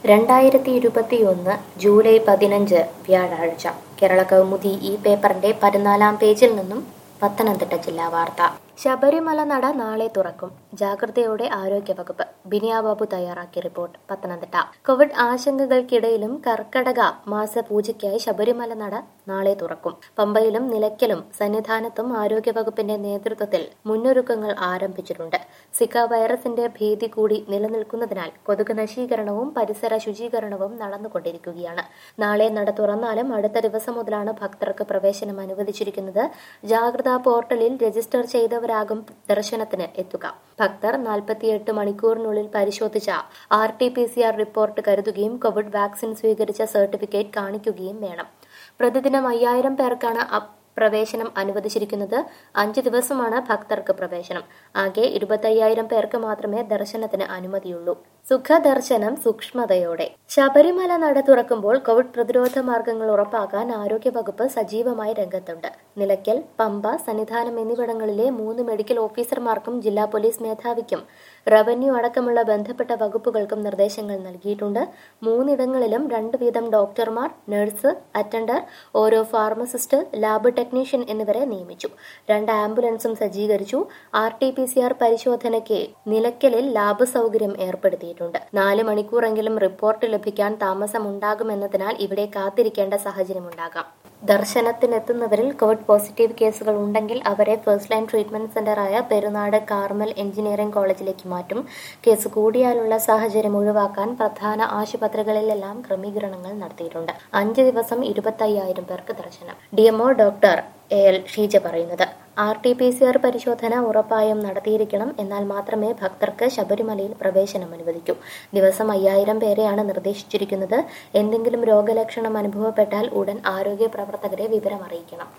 രണ്ടായിരത്തി ഇരുപത്തിയൊന്ന് ജൂലൈ പതിനഞ്ച് വ്യാഴാഴ്ച കേരള കൗമുദി ഈ പേപ്പറിന്റെ പതിനാലാം പേജിൽ നിന്നും പത്തനംതിട്ട ജില്ലാ വാർത്ത ശബരിമല നട നാളെ തുറക്കും ജാഗ്രതയോടെ ആരോഗ്യവകുപ്പ് ബിനിയ ബാബു തയ്യാറാക്കിയ റിപ്പോർട്ട് പത്തനംതിട്ട കോവിഡ് ആശങ്കകൾക്കിടയിലും കർക്കടക മാസ പൂജയ്ക്കായി ശബരിമല നട നാളെ തുറക്കും പമ്പയിലും നിലയ്ക്കലും സന്നിധാനത്തും ആരോഗ്യവകുപ്പിന്റെ നേതൃത്വത്തിൽ മുന്നൊരുക്കങ്ങൾ ആരംഭിച്ചിട്ടുണ്ട് സിക്ക വൈറസിന്റെ ഭീതി കൂടി നിലനിൽക്കുന്നതിനാൽ കൊതുക് നശീകരണവും പരിസര ശുചീകരണവും നടന്നുകൊണ്ടിരിക്കുകയാണ് നാളെ നട തുറന്നാലും അടുത്ത ദിവസം മുതലാണ് ഭക്തർക്ക് പ്രവേശനം അനുവദിച്ചിരിക്കുന്നത് ജാഗ്രതാ പോർട്ടലിൽ രജിസ്റ്റർ ചെയ്തവരാകും ദർശനത്തിന് എത്തുക ഭക്തർ നാൽപ്പത്തിയെട്ട് മണിക്കൂറിനുള്ളിൽ പരിശോധിച്ച R T P C R report കരുതുകയും കോവിഡ് വാക്സിൻ സ്വീകരിച്ച സർട്ടിഫിക്കറ്റ് കാണിക്കുകയും വേണം പ്രതിദിനം അയ്യായിരം പേർക്കാണ് അപ് പ്രവേശനം അനുവദിച്ചിരിക്കുന്നത് അഞ്ച് ദിവസമാണ് ഭക്തർക്ക് പ്രവേശനം ആകെ ഇരുപത്തയ്യായിരം പേർക്ക് മാത്രമേ ദർശനത്തിന് അനുമതിയുള്ളൂ സുഖദർശനം സൂക്ഷ്മതയോടെ ശബരിമല നട തുറക്കുമ്പോൾ കോവിഡ് പ്രതിരോധ മാർഗങ്ങൾ ഉറപ്പാക്കാൻ ആരോഗ്യവകുപ്പ് സജീവമായി രംഗത്തുണ്ട് നിലയ്ക്കൽ പമ്പ സന്നിധാനം എന്നിവിടങ്ങളിലെ മൂന്ന് മെഡിക്കൽ ഓഫീസർമാർക്കും ജില്ലാ പോലീസ് മേധാവിക്കും റവന്യൂ അടക്കമുള്ള ബന്ധപ്പെട്ട വകുപ്പുകൾക്കും നിർദ്ദേശങ്ങൾ നൽകിയിട്ടുണ്ട് മൂന്നിടങ്ങളിലും രണ്ട് വീതം ഡോക്ടർമാർ നഴ്സ് അറ്റൻഡർ ഓരോ ഫാർമസിസ്റ്റ് ലാബ് ടെക്നീഷ്യൻ എന്നിവരെ നിയമിച്ചു രണ്ട് ആംബുലൻസും സജ്ജീകരിച്ചു R T P C R പരിശോധനയ്ക്ക് നിലയ്ക്കലിൽ ലാബ് സൗകര്യം ഏർപ്പെടുത്തിയിട്ടുണ്ട് നാല് മണിക്കൂറെങ്കിലും റിപ്പോർട്ട് ലഭിക്കാൻ താമസമുണ്ടാകുമെന്നതിനാൽ ഇവിടെ കാത്തിരിക്കേണ്ട സാഹചര്യമുണ്ടാകാം ദർശനത്തിനെത്തുന്നവരിൽ കോവിഡ് പോസിറ്റീവ് കേസുകൾ ഉണ്ടെങ്കിൽ അവരെ ഫസ്റ്റ് ലൈൻ ട്രീറ്റ്മെന്റ് സെന്ററായ പെരുന്നാട് കാർമൽ എഞ്ചിനീയറിംഗ് കോളേജിലേക്ക് മാറ്റും കേസ് കൂടിയാലുള്ള സാഹചര്യം ഒഴിവാക്കാൻ പ്രധാന ആശുപത്രികളിലെല്ലാം ക്രമീകരണങ്ങൾ നടത്തിയിട്ടുണ്ട് അഞ്ച് ദിവസം ഇരുപത്തയ്യായിരം പേർക്ക് ദർശനം DMO doctor A L Sheeja പറയുന്നത് R T P C R പരിശോധന ഉറപ്പായും നടത്തിയിരിക്കണം എന്നാൽ മാത്രമേ ഭക്തർക്ക് ശബരിമലയിൽ പ്രവേശനം അനുവദിക്കൂ ദിവസം അയ്യായിരം പേരെയാണ് നിർദ്ദേശിച്ചിരിക്കുന്നത് എന്തെങ്കിലും രോഗലക്ഷണം അനുഭവപ്പെട്ടാൽ ഉടൻ ആരോഗ്യ പ്രവർത്തകരെ വിവരം അറിയിക്കണം